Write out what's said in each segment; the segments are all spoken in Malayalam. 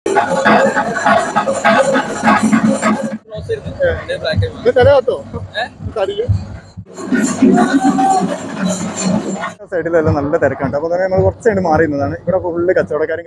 ഇത് തരാത്തോ തരില്ല സൈഡിലെല്ലാം നല്ല തിരക്കുണ്ട് അപ്പൊ തന്നെ നമ്മൾ കുറച്ച് കഴിഞ്ഞ് മാറി നിന്നതാണ് ഇവിടെ ഫുള്ള് കച്ചവടക്കാരും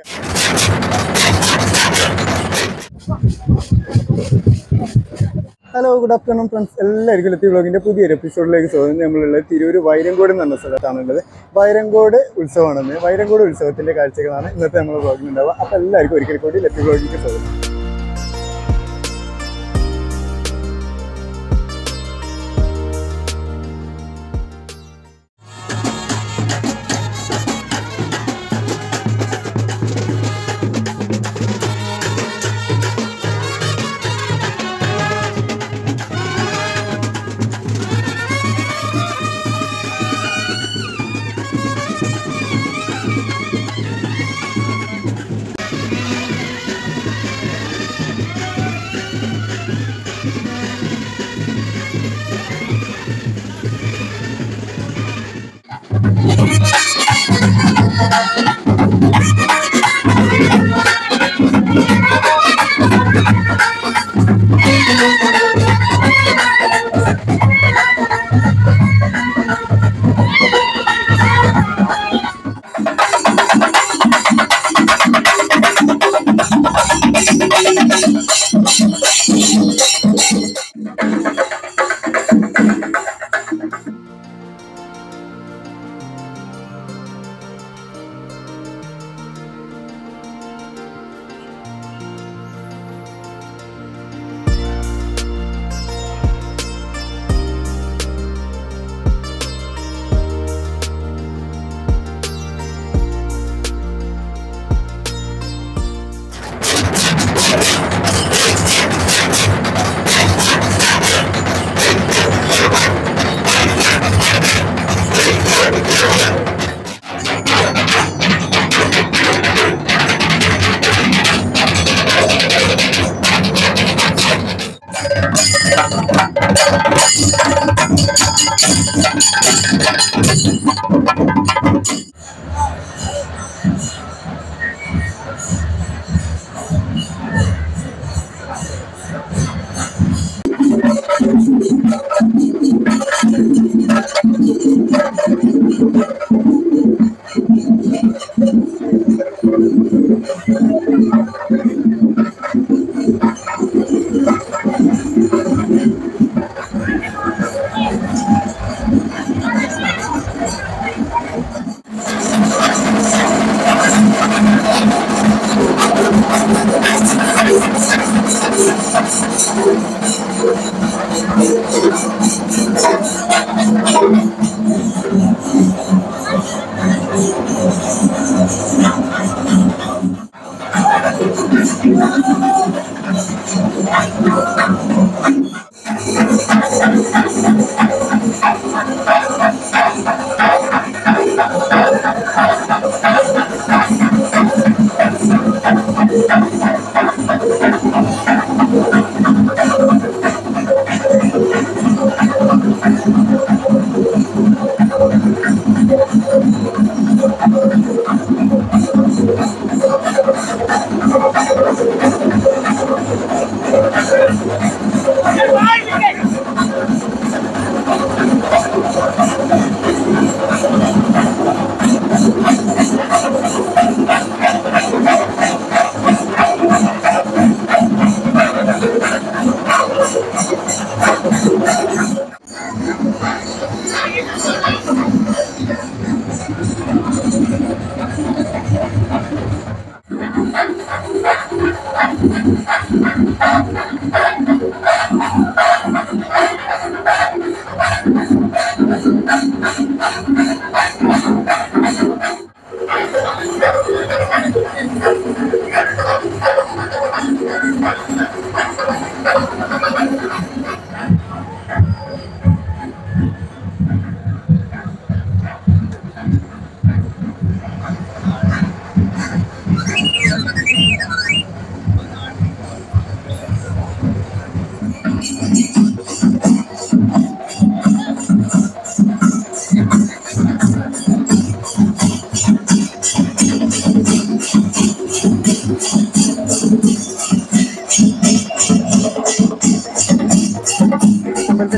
ഹലോ ഗുഡ് ആഫ്റ്റർനൂൺ ഫ്രണ്ട്സ് എല്ലാവർക്കും ലത്തി വ്ളോഗിന്റെ പുതിയൊരു എപ്പിസോഡിലേക്ക് സ്വാഗതം നമ്മളുള്ളത് തിരൂർ വൈരങ്കോട് എന്ന് പറഞ്ഞ സ്ഥലത്താണുള്ളത് വൈരങ്കോട് ഉത്സവമാണെന്ന് വൈരങ്കോട് ഉത്സവത്തിന്റെ കാഴ്ചകളാണ് ഇന്നത്തെ നമ്മൾ വ്ളോഗിൽ ഉണ്ടാവുക അപ്പൊ എല്ലാവർക്കും ഒരിക്കൽ കൂടി ലത്തി വ്ളോഗിലേക്ക് സ്വാഗതം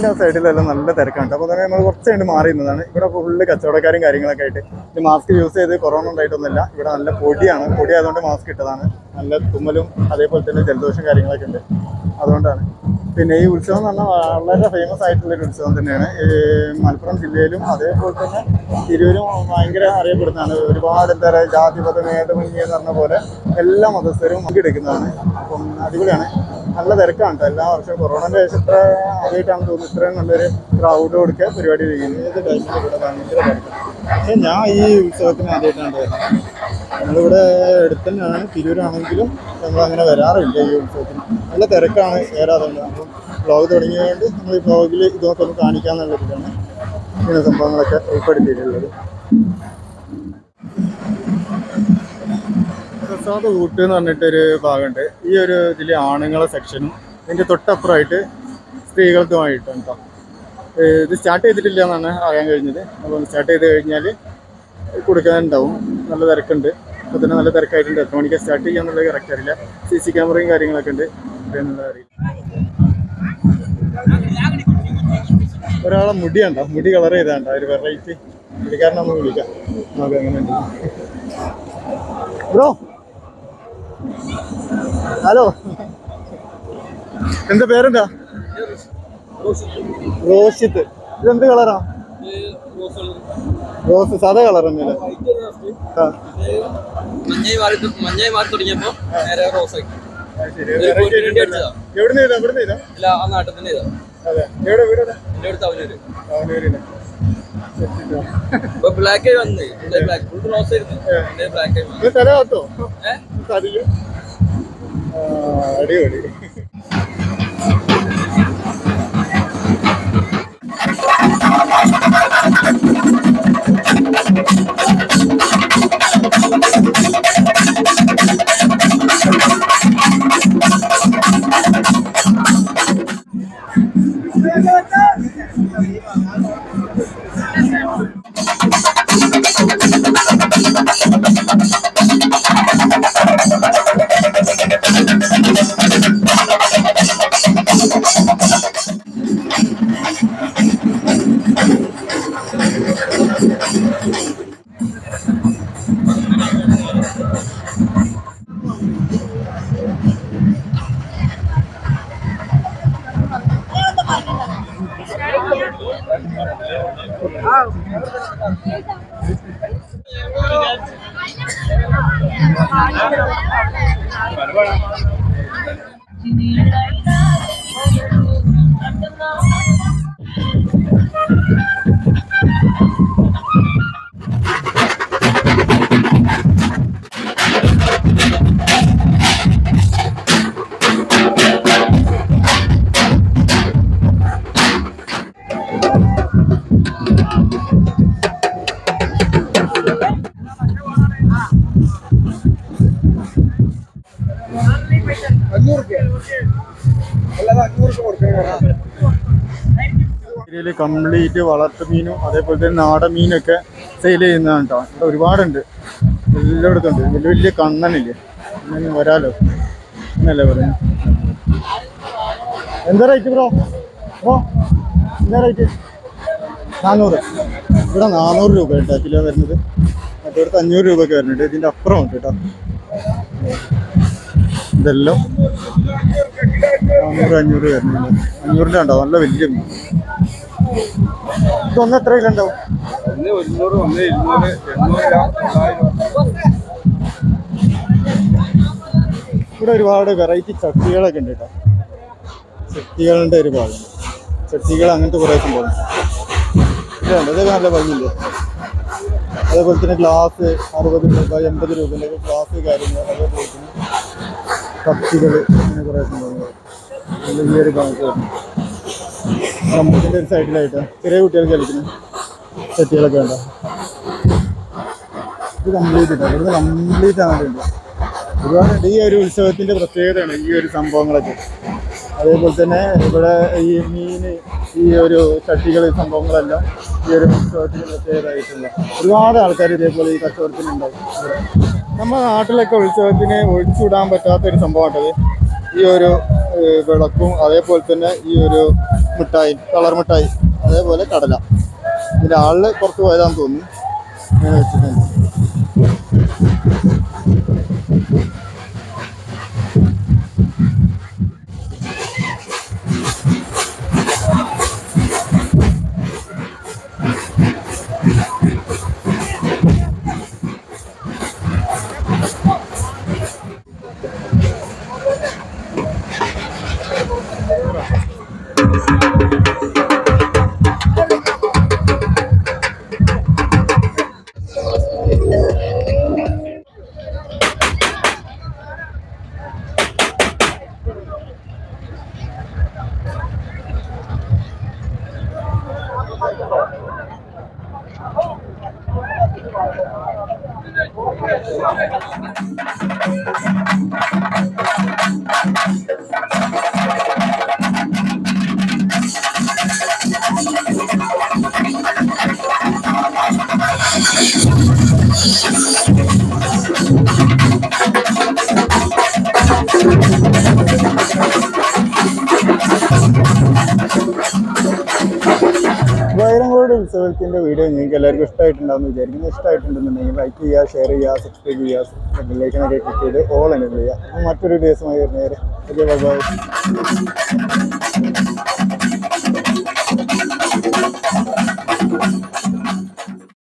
റോഡിന്റെ ആ സൈഡിലെല്ലാം നല്ല തിരക്കാണ് അപ്പോൾ തന്നെ നമ്മൾ കുറച്ച് കഴിഞ്ഞ് മാറി നിന്നതാണ് ഇവിടെ ഫുള്ള് കച്ചവടക്കാരും കാര്യങ്ങളൊക്കെ ആയിട്ട് ഇത് മാസ്ക് യൂസ് ചെയ്ത് കൊറോണ ഉണ്ടായിട്ടൊന്നുമില്ല ഇവിടെ നല്ല പൊടിയാണ് പൊടി ആയതുകൊണ്ട് മാസ്ക് ഇട്ടതാണ് നല്ല തുമ്മലും അതേപോലെ തന്നെ ജലദോഷം കാര്യങ്ങളൊക്കെ ഉണ്ട് അതുകൊണ്ടാണ് പിന്നെ ഈ ഉത്സവം എന്ന് പറഞ്ഞാൽ വളരെ ഫേമസ് ആയിട്ടുള്ള ഒരു ഉത്സവം തന്നെയാണ് ഈ മലപ്പുറം ജില്ലയിലും അതേപോലെ തന്നെ തിരൂരും ഭയങ്കര അറിയപ്പെടുന്നതാണ് ഒരുപാട് എന്താ പറയുക ജാതിപത മേധമന്യ എന്ന് പറഞ്ഞ പോലെ എല്ലാ മതസ്ഥരും പങ്കെടുക്കുന്നതാണ് അപ്പം അടിപൊളിയാണ് നല്ല തിരക്കാണ് ട്ടോ. എല്ലാ വർഷവും കൊറോണൻ്റെ ശേഷം ഇത്ര ആദ്യമായിട്ടാണ് തോന്നുന്നത് ഇത്രയും നല്ലൊരു ക്രൗഡ് കൊടുക്കുക പരിപാടി ചെയ്യുന്നത് ഏത് ടൈമിലും ഇവിടെ ഭയങ്കര തിരക്കാണ് പക്ഷേ ഞാൻ ഈ ഉത്സവത്തിന് ആദ്യമായിട്ടാണ് വരുന്നത് നമ്മളിവിടെ അടുത്ത് തന്നെയാണ് തിരൂരാണെങ്കിലും നമ്മൾ അങ്ങനെ വരാറില്ല ഈ ഉത്സവത്തിന് നല്ല തിരക്കാണ് വരാറുണ്ട് അപ്പം വ്ളോഗ് തുടങ്ങിയതുകൊണ്ട് നമ്മൾ ഈ വ്ളോഗിൽ ഇതൊക്കെ ഒന്ന് കാണിക്കാന്നുള്ളതിലാണ് ഇങ്ങനെ സംഭവങ്ങളൊക്കെ ഉൾപ്പെടുത്തിയിട്ടുള്ളത് പ്രസാദ് കൂട്ട് എന്ന് പറഞ്ഞിട്ടൊരു ഭാഗമുണ്ട് ഈ ഒരു ഇതിൽ ആണുങ്ങളെ സെക്ഷനും ഇതിൻ്റെ തൊട്ടപ്പുറമായിട്ട് സ്ത്രീകൾക്കുമായിട്ടാണ് കേട്ടോ ഏഹ് ഇത് സ്റ്റാർട്ട് ചെയ്തിട്ടില്ല എന്നാണ് അറിയാൻ കഴിഞ്ഞത് അപ്പോൾ സ്റ്റാർട്ട് ചെയ്ത് കഴിഞ്ഞാൽ കൊടുക്കാനുണ്ടാവും നല്ല തിരക്കുണ്ട് അപ്പോൾ തന്നെ നല്ല തിരക്കായിട്ടുണ്ട് എത്ര മണിക്ക് സ്റ്റാർട്ട് ചെയ്യാന്നുള്ളത് കറക്റ്റ് അറിയില്ല സി സി ക്യാമറയും കാര്യങ്ങളൊക്കെ ഉണ്ട് എന്നുള്ളത് അറിയില്ല ഒരാളെ മുടിയുണ്ടോ മുടി കളർ ചെയ്താണ്ടോ ഒരു വെറൈറ്റി മുടിക്കാരനെ നമുക്ക് വിളിക്കാം നമുക്ക് അങ്ങനെ ഉണ്ട് ബ്രോ ഹലോ എന്താ പേരെന്താ റോഷിത്ത് ഇതെന്ത് കളറാ റോസ് സാധാ കളർ തന്നെയല്ലേ ആ മഞ്ഞായി മാറി മഞ്ഞായി മാറി തുടങ്ങിയപ്പോ നേരെ റോസ് ആക്കി അത് ശരി. Variety ആയിട്ട് ഉണ്ടല്ലോ. എവിടുന്ന് ചെയ്താ എവിടുന്ന് ചെയ്താ ഇല്ല ആ നാട്ടിൽ തന്നെ ഇതാ അതെ എവിടെ വീട് എവിടെ? എന്റെ അടുത്ത് അവനൊരു അവനൂരിലെ ഇപ്പൊ ബ്ലാക്ക് ആയി വന്ന് എന്റെ ബ്ലാക്ക് ഫുൾ റോസ് ആയിരുന്നു എന്റെ ബ്ലാക്ക് ആയി വന്നു ഇത് തല കാത്തോ ഏഹ് തലയില് ആ, അടിപൊളി ഇതിൽ കംപ്ലീറ്റ് വളർത്തു മീനും അതേപോലെ തന്നെ നാടൻ മീനൊക്കെ സെയിൽ ചെയ്യുന്നതാണ് കേട്ടോ ഇവിടെ ഒരുപാടുണ്ട് എല്ലായിടത്തും ഉണ്ട് വലിയ വലിയ കണ്ണനില്ലേ ഇങ്ങനെ വരാലോ എന്നല്ലേ പറയുന്നത് എന്താ റേറ്റ് ബ്രോ ബ്രോ എന്താ റേറ്റ് നാനൂറ് ഇവിടെ നാനൂറ് രൂപ കേട്ടോ കിലോ വരുന്നത് മറ്റേടത്ത് അഞ്ഞൂറ് രൂപ ഒക്കെ വരുന്നുണ്ട് ഇതിൻ്റെ അപ്പുറം ഉണ്ട് കേട്ടോ ഇതെല്ലാം നാനൂറ് അഞ്ഞൂറ് വരുന്നുണ്ട് അഞ്ഞൂറിൻ്റെ ഉണ്ടോ നല്ല വലിയ മീൻ ഇതൊന്ന് എത്ര കിലോ ഉണ്ടാവും ഒന്ന് ഒരുന്നൂറ് ഒന്ന് ഇരുന്നൂറ് എണ്ണൂറ് തൊള്ളായിരം ഇവിടെ ഒരുപാട് വെറൈറ്റി ചട്ടികളൊക്കെ ഉണ്ട് കേട്ടോ ചട്ടികളുടെ ഒരു ഭാഗം ചട്ടികൾ അങ്ങനത്തെ കുറേ സംഭവം ഇതുണ്ട് ഇതൊക്കെ നല്ല ഭംഗിയില്ലേ അതേപോലെ തന്നെ ഗ്ലാസ് അറുപത് രൂപ എൺപത് രൂപൻ്റെ ഗ്ലാസ് കാര്യങ്ങൾ അതേപോലെ തന്നെ കത്തികൾ അങ്ങനെ കുറേ സംഭവങ്ങൾ നല്ല ഈ ഒരു ഭാഗത്ത് റമ്പത്തിൻ്റെ ഒരു സൈഡിലായിട്ട് ചെറിയ കുട്ടികൾക്ക് കളിക്കുന്ന ചട്ടികളൊക്കെ ഉണ്ടോ ഇത് കംപ്ലീറ്റ് ഇല്ല ഇവിടുന്ന് കംപ്ലീറ്റ് ആണിട്ടുണ്ട് ഒരുപാടുണ്ട് ഈ ഒരു ഉത്സവത്തിന്റെ പ്രത്യേകതയാണ് ഈ ഒരു സംഭവങ്ങളൊക്കെ അതേപോലെ തന്നെ ഇവിടെ ഈ മീൻ ഈ ഒരു ചട്ടികൾ സംഭവങ്ങളെല്ലാം ഈ ഒരു ഉത്സവത്തിന് പ്രത്യേകതയായിട്ടുള്ള ഒരുപാട് ആൾക്കാർ ഇതേപോലെ ഈ കച്ചവടത്തിനുണ്ടാവും ഇവിടെ. നമ്മുടെ നാട്ടിലൊക്കെ ഉത്സവത്തിന് ഒഴിച്ചുവിടാൻ പറ്റാത്ത ഒരു സംഭവമാട്ടത് ഈ ഒരു ഏഹ്, വിളക്കും അതേപോലെ തന്നെ ഈ ഒരു മിഠായി കളർ മിഠായി അതേപോലെ കടല ഇതിൻ്റെ ആളിൽ പുറത്ത് പോയതാന്ന് തോന്നുന്നു ഇങ്ങനെ വെച്ചിട്ടുണ്ട് വൈരങ്കോട് ഉത്സവത്തിന്റെ വീഡിയോ നിങ്ങൾക്ക് എല്ലാവർക്കും ഇഷ്ടമായിട്ടുണ്ടാവുമെന്ന് വിചാരിക്കുന്നു ഇഷ്ടമായിട്ടുണ്ടെന്നുണ്ടെങ്കിൽ ലൈക്ക് ചെയ്യുക ഷെയർ ചെയ്യുക സബ്സ്ക്രൈബ് ചെയ്യുക ബെല്ലൈക്കനൊക്കെ ക്ലിക്ക് ചെയ്ത് ഓൾ എനേബിൾ ചെയ്യുക അപ്പോൾ മറ്റൊരു ദിവസമായി വരുന്നവരെ ഓക്കെ ബൈ